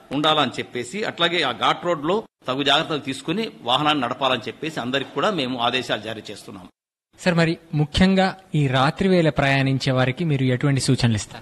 ఉండాలని చెప్పేసి అట్లాగే ఆ ఘాట్ రోడ్ లో తగు జాగ్రత్తలు తీసుకుని వాహనాన్ని నడపాలని చెప్పేసి అందరికి కూడా మేము ఆదేశాలు జారీ చేస్తున్నాం సార్ మరి ముఖ్యంగా ఈ రాత్రి వేళ ప్రయాణించే వారికి మీరు ఎటువంటి సూచనలు ఇస్తారు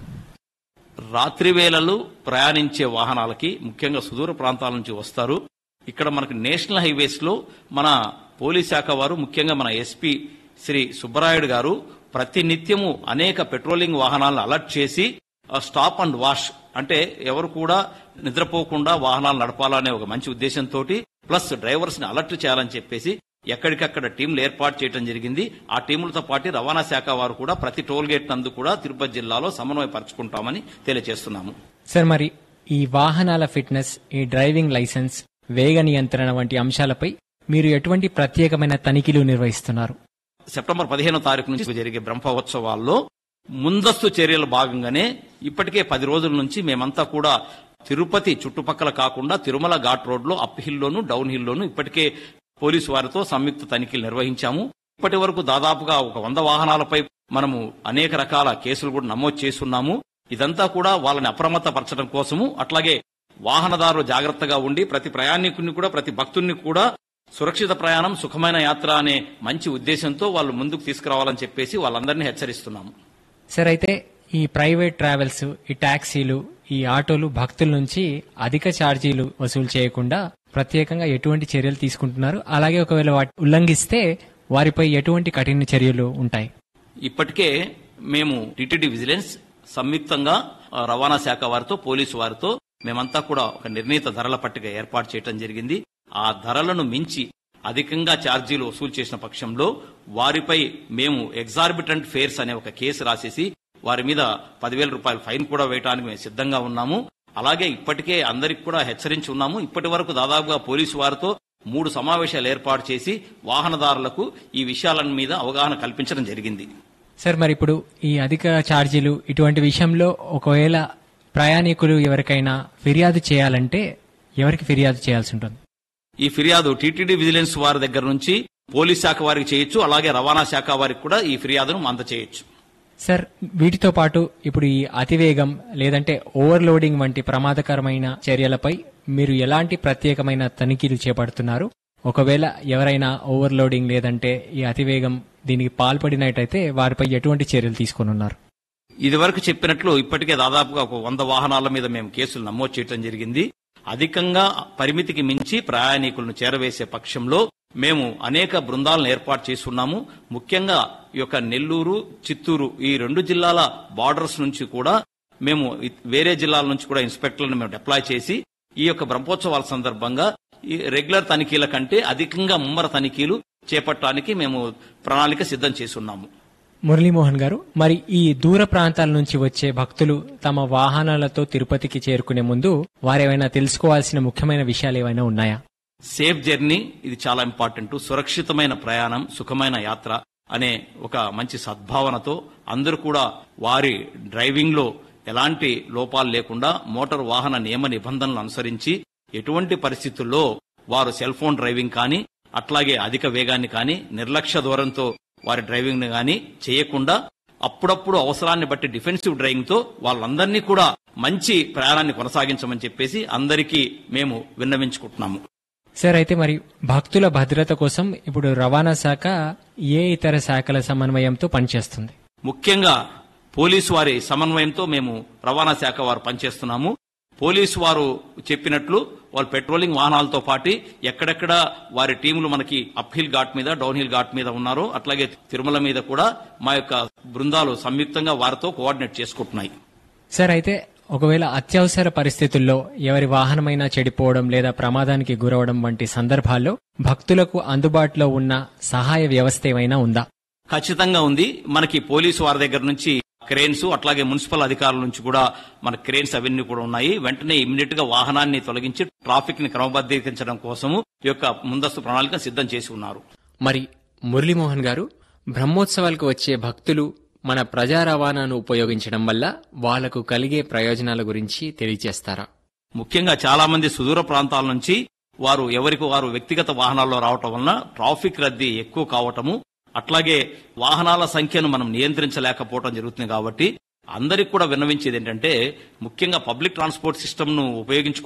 రాత్రి వేళలు ప్రయాణించే వాహనాలకి ముఖ్యంగా సుదూర ప్రాంతాల నుంచి వస్తారు ఇక్కడ మనకు నేషనల్ హైవేస్ లో మన పోలీస్ శాఖ వారు ముఖ్యంగా మన ఎస్పీ శ్రీ సుబ్బరాయుడు గారు ప్రతి నిత్యము అనేక పెట్రోలింగ్ వాహనాలను అలర్ట్ చేసి ఆ, స్టాప్ అండ్ వాష్ అంటే ఎవరు కూడా నిద్రపోకుండా వాహనాలు నడపాలనే ఒక మంచి ఉద్దేశంతో ప్లస్ డ్రైవర్స్ ని అలర్ట్ చేయాలని చెప్పేసి ఎక్కడికక్కడ టీంలు ఏర్పాటు చేయడం జరిగింది ఆ టీములతో పాటు రవాణా శాఖ వారు కూడా ప్రతి టోల్ గేట్ నందు కూడా తిరుపతి జిల్లాలో సమన్వయపరచుకుంటామని తెలియజేస్తున్నాము సార్ మరి ఈ వాహనాల ఫిట్నెస్ ఈ డ్రైవింగ్ లైసెన్స్ వేగ నియంత్రణ వంటి అంశాలపై మీరు ఎటువంటి ప్రత్యేకమైన తనిఖీలు నిర్వహిస్తున్నారు సెప్టెంబర్ పదిహేనో తారీఖు నుంచి జరిగే బ్రహ్మోత్సవాల్లో ముందస్తు చర్యల భాగంగానే ఇప్పటికే పది రోజుల నుంచి మేమంతా కూడా తిరుపతి చుట్టుపక్కల కాకుండా తిరుమల ఘాట్ రోడ్ లో అప్ హిల్లోను డౌన్ హిల్లోను ఇప్పటికే పోలీసు వారితో సంయుక్త తనిఖీలు నిర్వహించాము ఇప్పటి వరకు దాదాపుగా ఒక వంద వాహనాలపై మనము అనేక రకాల కేసులు కూడా నమోదు చేస్తున్నాము ఇదంతా కూడా వాళ్ళని అప్రమత్త పరచడం కోసము అట్లాగే వాహనదారులు జాగ్రత్తగా ఉండి ప్రతి ప్రయాణికుని కూడా ప్రతి భక్తుని కూడా సురక్షిత ప్రయాణం సుఖమైన యాత్ర అనే మంచి ఉద్దేశంతో వాళ్ళు ముందుకు తీసుకురావాలని చెప్పేసి వాళ్ళందరినీ హెచ్చరిస్తున్నాము సార్ అయితే ఈ ప్రైవేట్ ట్రావెల్స్ ఈ టాక్సీలు ఈ ఆటోలు భక్తుల నుంచి అధిక ఛార్జీలు వసూలు చేయకుండా ప్రత్యేకంగా ఎటువంటి చర్యలు తీసుకుంటున్నారు అలాగే ఒకవేళ వాటి ఉల్లంఘిస్తే వారిపై ఎటువంటి కఠిన చర్యలు ఉంటాయి ఇప్పటికే మేము టిటిడి విజిలెన్స్ సంయుక్తంగా ఆ, రవాణా శాఖ వారితో పోలీసు వారితో మేమంతా కూడా ఒక నిర్ణీత ధరల పట్టిక ఏర్పాటు చేయడం జరిగింది ఆ ధరలను మించి అధికంగా ఛార్జీలు వసూలు చేసిన పక్షంలో వారిపై మేము ఎగ్జార్బిటెంట్ ఫేర్స్ అనే ఒక కేసు రాసేసి వారి మీద పదివేల రూపాయల ఫైన్ కూడా వేయడానికి మేము సిద్ధంగా ఉన్నాము అలాగే ఇప్పటికే అందరికి కూడా హెచ్చరించి ఉన్నాము ఇప్పటి వరకు దాదాపుగా పోలీసు వారితో మూడు సమావేశాలు ఏర్పాటు చేసి వాహనదారులకు ఈ విషయాల మీద అవగాహన కల్పించడం జరిగింది సార్ మరి ఇప్పుడు ఈ అధిక ఛార్జీలు ఇటువంటి విషయంలో ఒకవేళ ప్రయాణికులు ఎవరికైనా ఫిర్యాదు చేయాలంటే ఎవరికి ఫిర్యాదు చేయాల్సి ఉంటుంది ఈ ఫిర్యాదు టీటీడీ విజిలెన్స్ వారి దగ్గర నుంచి పోలీస్ శాఖ వారికి చేయొచ్చు అలాగే రవాణా శాఖ వారికి కూడా ఈ ఫిర్యాదును అందచేయొచ్చు సార్ వీటితో పాటు ఇప్పుడు ఈ అతివేగం లేదంటే ఓవర్లోడింగ్ వంటి ప్రమాదకరమైన చర్యలపై మీరు ఎలాంటి ప్రత్యేకమైన తనిఖీలు చేపడుతున్నారు ఒకవేళ ఎవరైనా ఓవర్లోడింగ్ లేదంటే ఈ అతివేగం దీనికి పాల్పడినట్టయితే వారిపై ఎటువంటి చర్యలు తీసుకొని ఉన్నారు ఇదివరకు చెప్పినట్లు ఇప్పటికే దాదాపుగా ఒక వంద వాహనాల మీద మేము కేసులు నమోదు చేయడం జరిగింది అధికంగా పరిమితికి మించి ప్రయాణికులను చేరవేసే పక్షంలో మేము అనేక బృందాలను ఏర్పాటు చేస్తున్నాము ముఖ్యంగా ఈ యొక్క నెల్లూరు చిత్తూరు ఈ రెండు జిల్లాల బార్డర్స్ నుంచి కూడా మేము ఇ- వేరే జిల్లాల నుంచి కూడా ఇన్స్పెక్టర్లను మేము డిప్లాయ్ చేసి ఈ యొక్క బ్రహ్మోత్సవాల సందర్భంగా ఈ రెగ్యులర్ తనిఖీల కంటే అధికంగా ముమ్మర తనిఖీలు చేపట్టడానికి మేము ప్రణాళిక సిద్ధం చేస్తున్నాము మురళీమోహన్ గారు మరి ఈ దూర ప్రాంతాల నుంచి వచ్చే భక్తులు తమ వాహనాలతో తిరుపతికి చేరుకునే ముందు వారేమైనా తెలుసుకోవాల్సిన ముఖ్యమైన విషయాలు ఏమైనా ఉన్నాయా సేఫ్ జర్నీ ఇది చాలా ఇంపార్టెంట్ సురక్షితమైన ప్రయాణం సుఖమైన యాత్ర అనే ఒక మంచి సద్భావనతో అందరూ కూడా వారి డ్రైవింగ్ లో ఎలాంటి లోపాలు లేకుండా మోటార్ వాహన నియమ నిబంధనలు అనుసరించి ఎటువంటి పరిస్థితుల్లో వారు సెల్ ఫోన్ డ్రైవింగ్ కానీ అట్లాగే అధిక వేగాన్ని కానీ నిర్లక్ష్య దూరంతో వారి డ్రైవింగ్ ని కానీ చేయకుండా అప్పుడప్పుడు అవసరాన్ని బట్టి డిఫెన్సివ్ డ్రైవింగ్ తో వాళ్ళందరినీ కూడా మంచి ప్రయాణాన్ని కొనసాగించమని చెప్పేసి అందరికీ మేము విన్నవించుకుంటున్నాము సార్ అయితే మరి భక్తుల భద్రత కోసం ఇప్పుడు రవాణా శాఖ ఏ ఇతర శాఖల సమన్వయంతో పనిచేస్తుంది ముఖ్యంగా పోలీసు వారి సమన్వయంతో మేము రవాణా శాఖ వారు పనిచేస్తున్నాము పోలీసు వారు చెప్పినట్లు వాళ్ళు పెట్రోలింగ్ వాహనాలతో పాటు ఎక్కడెక్కడ వారి టీములు మనకి అప్ హిల్ ఘాట్ మీద డౌన్ హిల్ ఘాట్ మీద ఉన్నారో అట్లాగే తిరుమల మీద కూడా మా యొక్క బృందాలు సంయుక్తంగా వారితో కోఆర్డినేట్ చేసుకుంటున్నాయి సార్ అయితే ఒకవేళ అత్యవసర పరిస్థితుల్లో ఎవరి వాహనమైనా చెడిపోవడం లేదా ప్రమాదానికి గురవడం వంటి సందర్భాల్లో భక్తులకు అందుబాటులో ఉన్న సహాయ వ్యవస్థ ఏమైనా ఉందా ఖచ్చితంగా ఉంది మనకి పోలీసు వారి దగ్గర నుంచి క్రేన్స్ అట్లాగే మున్సిపల్ అధికారుల నుంచి కూడా మన క్రేన్స్ అవన్నీ కూడా ఉన్నాయి వెంటనే ఇమ్మీడియట్ గా వాహనాన్ని తొలగించి ట్రాఫిక్ ని క్రమబద్ధీకరించడం కోసము ఈ యొక్క ముందస్తు ప్రణాళిక సిద్ధం చేసి ఉన్నారు మరి మురళీమోహన్ గారు బ్రహ్మోత్సవాలకు వచ్చే భక్తులు మన ప్రజా రవాణాను ఉపయోగించడం వల్ల వాళ్లకు కలిగే ప్రయోజనాల గురించి తెలియజేస్తారా ముఖ్యంగా చాలా మంది సుదూర ప్రాంతాల నుంచి వారు ఎవరికి వారు వ్యక్తిగత వాహనాల్లో రావటం వలన ట్రాఫిక్ రద్దీ ఎక్కువ కావటము అట్లాగే వాహనాల సంఖ్యను మనం నియంత్రించలేకపోవడం జరుగుతుంది కాబట్టి అందరికి కూడా విన్నవించేది ఏంటంటే ముఖ్యంగా పబ్లిక్ ట్రాన్స్పోర్ట్ సిస్టమ్ ను ఉపయోగించుకో